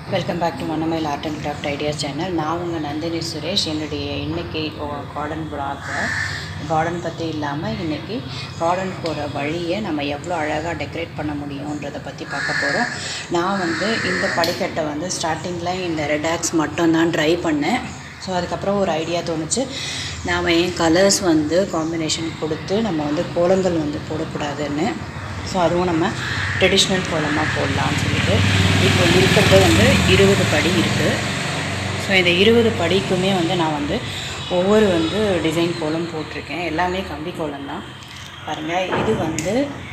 Welcome back to மன்னமைல் art and craft ideas channel நான் உங்கள் நந்தினி சுரேஷ் என்னுடைய இன்னைக்கு கார்டன் பிளாக் கார்டன் பற்றி இல்லாமல் இன்றைக்கி கார்டன் போகிற வழியை நம்ம எவ்வளோ அழகாக டெக்கரேட் பண்ண முடியுன்றதை பற்றி பார்க்க போகிறோம் நான் வந்து இந்த படிக்கட்டை வந்து ஸ்டார்டிங்கில் இந்த ரெடாக்ஸ் மட்டும்தான் ட்ரை பண்ணேன் ஸோ அதுக்கப்புறம் ஒரு ஐடியா தோணுச்சு நாம் ஏன் கலர்ஸ் வந்து காம்பினேஷன் கொடுத்து நம்ம வந்து கோலங்கள் வந்து போடக்கூடாதுன்னு ஸோ அதுவும் நம்ம ட்ரெடிஷ்னல் கோலமாக போடலாம்னு சொல்லிட்டு இப்போ இருக்கிறது வந்து இருபது படி இருக்குது ஸோ இந்த இருபது படிக்குமே வந்து நான் வந்து ஒவ்வொரு வந்து டிசைன் கோலம் போட்டிருக்கேன் எல்லாமே கம்பி கோலம் தான் பாருங்கள் இது வந்து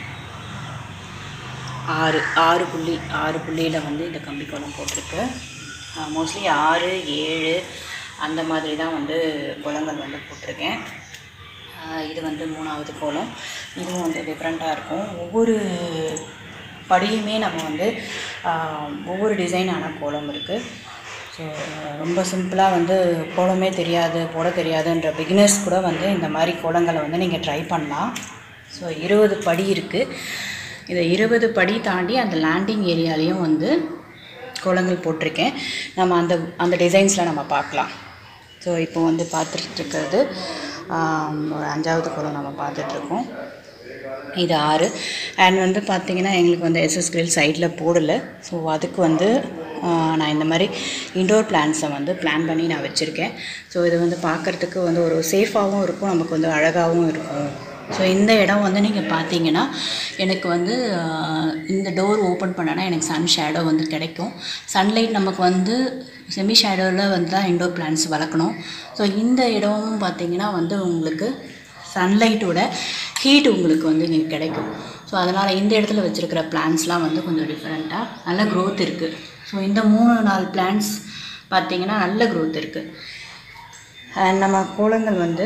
ஆறு ஆறு புள்ளி ஆறு புள்ளியில் வந்து இந்த கம்பி கோலம் போட்டிருக்கு மோஸ்ட்லி ஆறு ஏழு அந்த மாதிரி தான் வந்து கோலங்கள் வந்து போட்டிருக்கேன் ஆஹ் இது வந்து மூணாவது கோலம் இதுவும் வந்து டிஃப்ரெண்ட்டாக இருக்கும் ஒவ்வொரு படியுமே நம்ம வந்து ஆஹ் ஒவ்வொரு டிசைனான கோலம் இருக்குது ஸோ ரொம்ப சிம்பிளாக வந்து கோலமே தெரியாது போட தெரியாதுன்ற பிகினர்ஸ் கூட வந்து இந்த மாதிரி கோலங்களை வந்து நீங்கள் ட்ரை பண்ணலாம் ஸோ இருபது படி இருக்குது இந்த இருபது படி தாண்டி அந்த லேண்டிங் ஏரியாலையும் வந்து கோலங்கள் போட்டிருக்கேன் நம்ம அந்த அந்த டிசைன்ஸில் நம்ம பார்க்கலாம் ஸோ இப்போ வந்து பார்த்துட்டு இருக்கிறது ஆம், ஒரு அஞ்சாவது கோலம் நம்ம பார்த்துட்ருக்கோம் இது ஆறு அண்ட் வந்து பார்த்திங்கன்னா எங்களுக்கு வந்து எஸ்எஸ் கிரில் சைடில் போடலை ஸோ அதுக்கு வந்து ஆ, நான் இந்த மாதிரி இண்டோர் பிளான்ஸை வந்து பிளான் பண்ணி நான் வச்சுருக்கேன் ஸோ இது வந்து பார்க்குறதுக்கு வந்து ஒரு சேஃபாகவும் இருக்கும் நமக்கு வந்து அழகாகவும் இருக்கும் ஸோ இந்த இடம் வந்து நீங்கள் பார்த்தீங்கன்னா எனக்கு வந்து ஆ, இந்த டோர் ஓப்பன் பண்ணனா எனக்கு சன் ஷேடோ வந்து கிடைக்கும் சன்லைட் நமக்கு வந்து செமி ஷேடோவில் வந்து தான் இண்டோர் பிளான்ஸ் வளர்க்கணும் ஸோ இந்த இடமும் பார்த்தீங்கன்னா வந்து உங்களுக்கு சன்லைட்டோட ஹீட் உங்களுக்கு வந்து இங்கே கிடைக்கும் ஸோ அதனால் இந்த இடத்துல வச்சுருக்கிற பிளான்ஸ்லாம் வந்து கொஞ்சம் டிஃப்ரெண்ட்டாக நல்ல க்ரோத் இருக்குது ஸோ இந்த மூணு நாலு பிளான்ஸ் பார்த்தீங்கன்னா நல்ல க்ரோத் இருக்குது அண்ட் நம்ம கோலங்கள் வந்து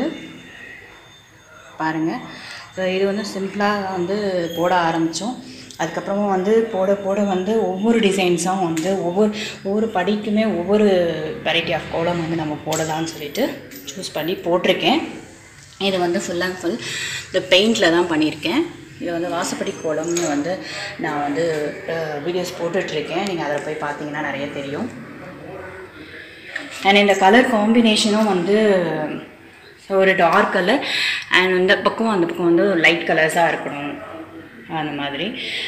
பாருங்கள் ஸோ இது வந்து சிம்பிளாக வந்து போட ஆரம்பித்தோம் அதுக்கப்புறமா வந்து போட போட வந்து ஒவ்வொரு டிசைன்ஸும் வந்து ஒவ்வொரு ஒவ்வொரு படிக்குமே ஒவ்வொரு வெரைட்டி ஆஃப் கோலம் வந்து நம்ம போடலாம்னு சொல்லிட்டு சூஸ் பண்ணி போட்டிருக்கேன் இது வந்து ஃபுல் அண்ட் ஃபுல் இந்த பெயிண்டில் தான் பண்ணியிருக்கேன் இது வந்து வாசப்படி கோலம்னு வந்து நான் வந்து வீடியோஸ் போட்டுட்ருக்கேன் நீங்கள் அதில் போய் பார்த்தீங்கன்னா நிறைய தெரியும் அண்ட் இந்த கலர் காம்பினேஷனும் வந்து ஒரு டார்க் கலர் அண்ட் இந்த பக்கம் அந்த பக்கம் வந்து லைட் கலர்ஸாக இருக்கணும் அந்த மாதிரி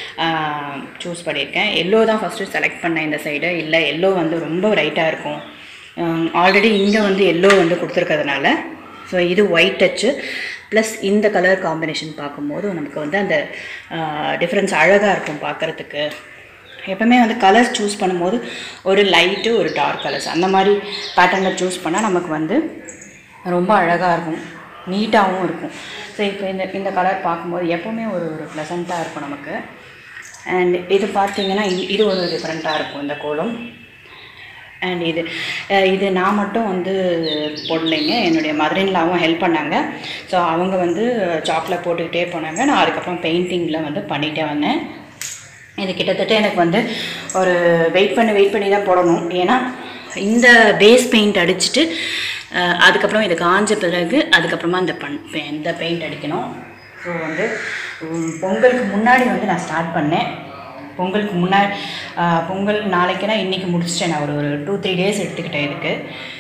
சூஸ் பண்ணியிருக்கேன் எல்லோ தான் ஃபஸ்ட்டு செலக்ட் பண்ணேன் இந்த சைடு இல்லை எல்லோ வந்து ரொம்ப ப்ரைட்டாக இருக்கும் ஆல்ரெடி இங்கே வந்து எல்லோ வந்து கொடுத்துருக்கிறதுனால ஸோ இது ஒயிட் டச்சு ப்ளஸ் இந்த கலர் காம்பினேஷன் பார்க்கும்போது நமக்கு வந்து அந்த டிஃப்ரென்ஸ் அழகாக இருக்கும் பார்க்குறதுக்கு எப்பவுமே வந்து கலர்ஸ் சூஸ் பண்ணும்போது ஒரு லைட்டு ஒரு டார்க் கலர்ஸ் அந்த மாதிரி பேட்டர்னில் சூஸ் பண்ணால் நமக்கு வந்து ரொம்ப அழகாக இருக்கும் நீட்டாகவும் இருக்கும் ஸோ இப்போ இந்த இந்த கலர் பார்க்கும்போது எப்போவுமே ஒரு ஒரு ப்ளசண்ட்டாக இருக்கும் நமக்கு அண்ட் இது பார்த்தீங்கன்னா இது இது ஒரு டிஃப்ரெண்ட்டாக இருக்கும் இந்த கோலம் அண்ட் இது அஹ் இது நான் மட்டும் வந்து போடலைங்க என்னுடைய மதரின்லாவும் ஹெல்ப் பண்ணாங்க ஸோ அவங்க வந்து சாக்லேட் போட்டுக்கிட்டே போனாங்க நான் அதுக்கப்புறம் பெயிண்டிங்கில் வந்து பண்ணிகிட்டே வந்தேன் இது கிட்டத்தட்ட எனக்கு வந்து ஒரு வெயிட் பண்ணி வெயிட் பண்ணி தான் போடணும் ஏன்னா இந்த பேஸ் பெயிண்ட் அடிச்சுட்டு அஹ், அதுக்கப்புறம் இது காஞ்ச பிறகு அதுக்கப்புறமா இந்த பண் இந்த பெயிண்ட் அடிக்கணும் ஸோ வந்து உம், பொங்கலுக்கு முன்னாடி வந்து நான் ஸ்டார்ட் பண்ணேன் பொங்கலுக்கு முன்னாடி அஹ், பொங்கல் நாளைக்குனா இன்றைக்கி முடிச்சிட்டேன் நான் ஒரு ஒரு டூ த்ரீ டேஸ் எடுத்துக்கிட்டேன் இதுக்கு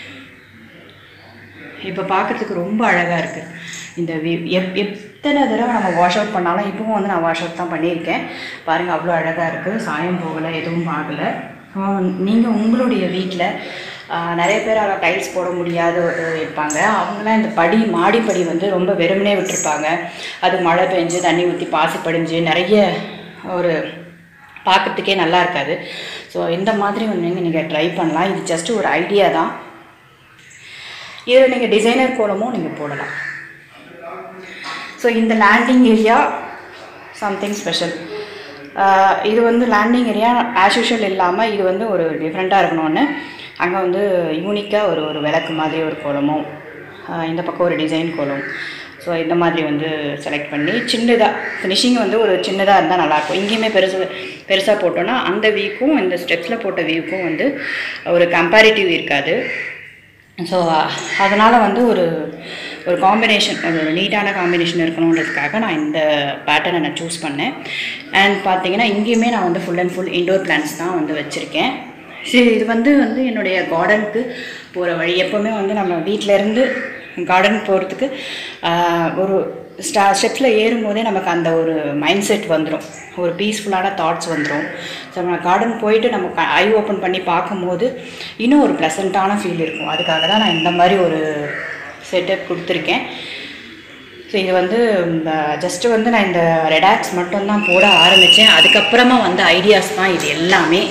இப்போ பார்க்குறதுக்கு ரொம்ப அழகாக இருக்குது இந்த view. எப் எத்தனை தடவை நம்ம வாஷ் அவுட் பண்ணாலும் இப்பவும் வந்து நான் வாஷ் அவுட் தான் பண்ணியிருக்கேன் பாருங்கள் அவ்வளோ அழகாக இருக்குது சாயம் போகலை எதுவும் ஆகலை நீங்கள் உங்களுடைய வீட்டில் நிறைய பேர் அதை டைல்ஸ் போட முடியாத ஒரு இருப்பாங்க அவங்களாம் இந்த படி மாடிப்படி வந்து ரொம்ப வெறுமனே விட்டுருப்பாங்க அது மழை பெஞ்சு தண்ணி ஊற்றி பாசி படிஞ்சு நிறைய ஒரு பார்க்கறதுக்கே நல்லா இருக்காது ஸோ இந்த மாதிரி ஒன்று நீங்கள் ட்ரை பண்ணலாம் இது ஜஸ்ட் ஒரு ஐடியா தான் இதில் நீங்கள் டிசைனர் கோலமும் நீங்கள் போடலாம் ஸோ இந்த லேண்டிங் ஏரியா சம்திங் ஸ்பெஷல் இது வந்து லேண்டிங் ஏரியா ஆஸ் யூஷுவல் இல்லாமல் இது வந்து ஒரு டிஃப்ரெண்ட்டாக இருக்கணும்னு அங்கே வந்து யூனிக்காக ஒரு ஒரு விளக்கு மாதிரி ஒரு கோலமும் ஆஹ் இந்த பக்கம் ஒரு டிசைன் கோலம் ஸோ இந்த மாதிரி வந்து செலக்ட் பண்ணி சின்னதாக ஃபினிஷிங் வந்து ஒரு சின்னதாக இருந்தால் நல்லாயிருக்கும் இங்கேயுமே பெருசு பெருசாக போட்டோன்னா அந்த வீக்கும் இந்த ஸ்டெப்ஸில் போட்ட வீவுக்கும் வந்து ஒரு கம்பேரிட்டிவ் இருக்காது ஸோ அதனால் வந்து ஒரு ஒரு காம்பினேஷன் ஒரு நீட்டான காம்பினேஷன் இருக்கணுன்றதுக்காக நான் இந்த பேட்டர்னை நான் சூஸ் பண்ணேன் அண்ட் பார்த்தீங்கன்னா இங்கேயுமே நான் வந்து full and full indoor plants தான் வந்து வச்சுருக்கேன் சரி இது வந்து வந்து என்னுடைய கார்டனுக்கு போகிற வழி எப்போவுமே வந்து நம்ம வீட்டில் இருந்து கார்டன் போகிறதுக்கு ஒரு ஸ்டா ஸ்டெப்ஸில் ஏறும்போதே நமக்கு அந்த ஒரு மைண்ட் செட் வந்துடும் ஒரு பீஸ்ஃபுல்லான தாட்ஸ் வந்துடும் ஸோ நம்ம கார்டன் போயிட்டு நம்ம ஐ ஓப்பன் பண்ணி பார்க்கும்போது இன்னும் ஒரு ப்ளசண்ட்டான ஃபீல் இருக்கும் அதுக்காக தான் நான் இந்த மாதிரி ஒரு செட்டப் கொடுத்துருக்கேன் ஸோ இது வந்து ஜஸ்ட்டு வந்து நான் இந்த ரெடாக்ஸ் மட்டும்தான் போட ஆரம்பித்தேன் அதுக்கப்புறமா வந்த ஐடியாஸ் தான் இது எல்லாமே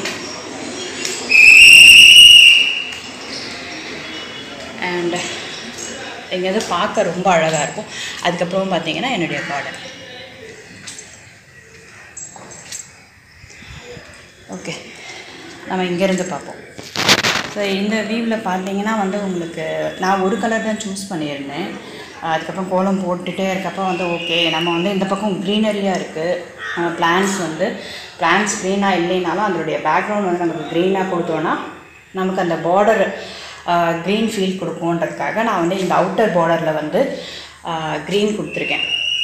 அண்ட் எங்கேயாவது பார்க்க ரொம்ப அழகாக இருக்கும் அதுக்கப்புறம் பார்த்தீங்கன்னா என்னுடைய கார்டன் ஓகே நம்ம இங்கேருந்து பார்ப்போம் ஸோ இந்த வியூவில் பார்த்தீங்கன்னா வந்து உங்களுக்கு நான் ஒரு கலர் தான் சூஸ் பண்ணியிருந்தேன் அதுக்கப்புறம் கோலம் போட்டுகிட்டே இருக்கப்போ வந்து ஓகே நம்ம வந்து இந்த பக்கம் க்ரீனரியாக இருக்குது பிளான்ஸ் வந்து பிளான்ஸ் க்ரீனாக இல்லைனாலும் அதனுடைய பேக்ரவுண்ட் வந்து நமக்கு க்ரீனாக கொடுத்தோன்னா நமக்கு அந்த பார்டர் க்ரீன் ஃபீல் கொடுக்குன்றதுக்காக நான் வந்து இந்த அவுட்டர் பார்டரில் வந்து க்ரீன் கொடுத்துருக்கேன்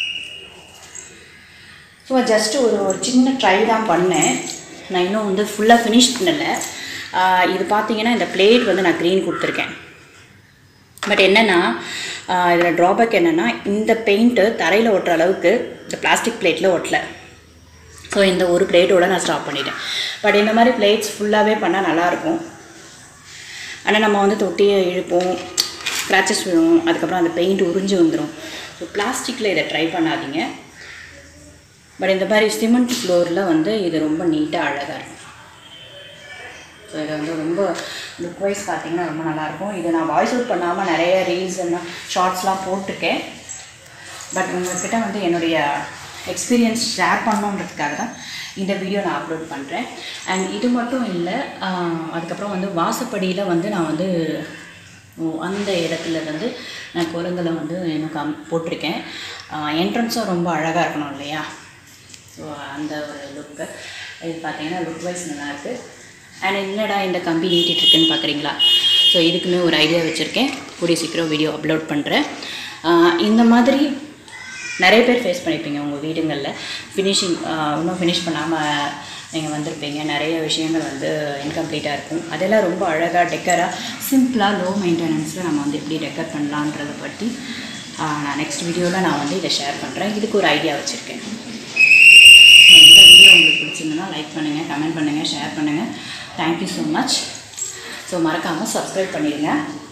ஸோ ஜஸ்ட்டு ஒரு ஒரு சின்ன ட்ரை தான் பண்ணேன் நான் இன்னும் வந்து ஃபுல்லாக ஃபினிஷ் பண்ணலை ஆஹ் இது பார்த்தீங்கன்னா இந்த பிளேட் வந்து நான் க்ரீன் கொடுத்துருக்கேன் பட் என்னென்னா இதில் ட்ராபேக் என்னென்னா இந்த பெயிண்ட்டு தரையில் ஒட்டுற அளவுக்கு இந்த பிளாஸ்டிக் பிளேட்டில் ஒட்டல ஸோ இந்த ஒரு பிளேட்டோட நான் ஸ்டாப் பண்ணிட்டேன் பட் இந்த மாதிரி பிளேட்ஸ் ஃபுல்லாகவே பண்ணால் நல்லாயிருக்கும் ஆனால் நம்ம வந்து தொட்டியை இழுப்போம் ஸ்க்ராச்சஸ் விழும் அதுக்கப்புறம் அந்த பெயிண்ட் உறிஞ்சு வந்துடும் ஸோ பிளாஸ்டிக்கில் இதை ட்ரை பண்ணாதீங்க பட் இந்த மாதிரி சிமெண்ட் ஃப்ளோரில் வந்து இது ரொம்ப நீட்டாக அழகாக இருக்கும் ஸோ இது வந்து ரொம்ப லுக் வைஸ் பார்த்தீங்கன்னா ரொம்ப நல்லாயிருக்கும் இது நான் வாய்ஸ் அவுட் பண்ணாமல் நிறைய ரீல்ஸ் எல்லாம் ஷார்ட்ஸ்லாம் போட்டிருக்கேன் பட் உங்கள்கிட்ட வந்து என்னுடைய எக்ஸ்பீரியன்ஸ் ஷேர் பண்ணணுன்றதுக்காக தான் இந்த வீடியோ நான் அப்லோட் பண்ணுறேன் அண்ட் இது மட்டும் இல்லை ஆஹ் அதுக்கப்புறம் வந்து வாசப்படியில் வந்து நான் வந்து ஓ, அந்த இடத்துல வந்து நான் குரங்களை வந்து எனக்கு அம் போட்டிருக்கேன் என்ட்ரன்ஸும் ரொம்ப அழகாக இருக்கணும் இல்லையா ஸோ அந்த ஒரு லுக்கு இது பார்த்தீங்கன்னா லுக் வைஸ் நல்லாயிருக்கு அண்ட் என்னடா இந்த கம்பி நீட்டிட்டு இருக்குன்னு பார்க்குறீங்களா ஸோ இதுக்குமே ஒரு ஐடியா வச்சுருக்கேன் கூடிய சீக்கிரம் வீடியோ அப்லோட் பண்ணுறேன் இந்த மாதிரி நிறைய பேர் ஃபேஸ் பண்ணியிருப்பீங்க உங்கள் வீடுங்களில் ஃபினிஷிங் இன்னும் ஃபினிஷ் பண்ணாமல் நீங்கள் வந்திருப்பீங்க நிறைய விஷயங்கள் வந்து இன்கம்ப்ளீட்டாக இருக்கும் அதெல்லாம் ரொம்ப அழகாக டெக்கராக சிம்பிளாக லோ மெயின்டெனன்ஸில் நம்ம வந்து எப்படி டெக்கர் பண்ணலான்றதை பற்றி ஆஹ், நான் நெக்ஸ்ட் வீடியோவில் நான் வந்து இதை ஷேர் பண்ணுறேன் இதுக்கு ஒரு ஐடியா வச்சுருக்கேன் இந்த வீடியோ உங்களுக்கு பிடிச்சிருந்தனா லைக் பண்ணுங்கள் கமெண்ட் பண்ணுங்கள் ஷேர் பண்ணுங்கள் தேங்க்யூ ஸோ மச் ஸோ மறக்காமல் சப்ஸ்கிரைப் பண்ணிடுங்க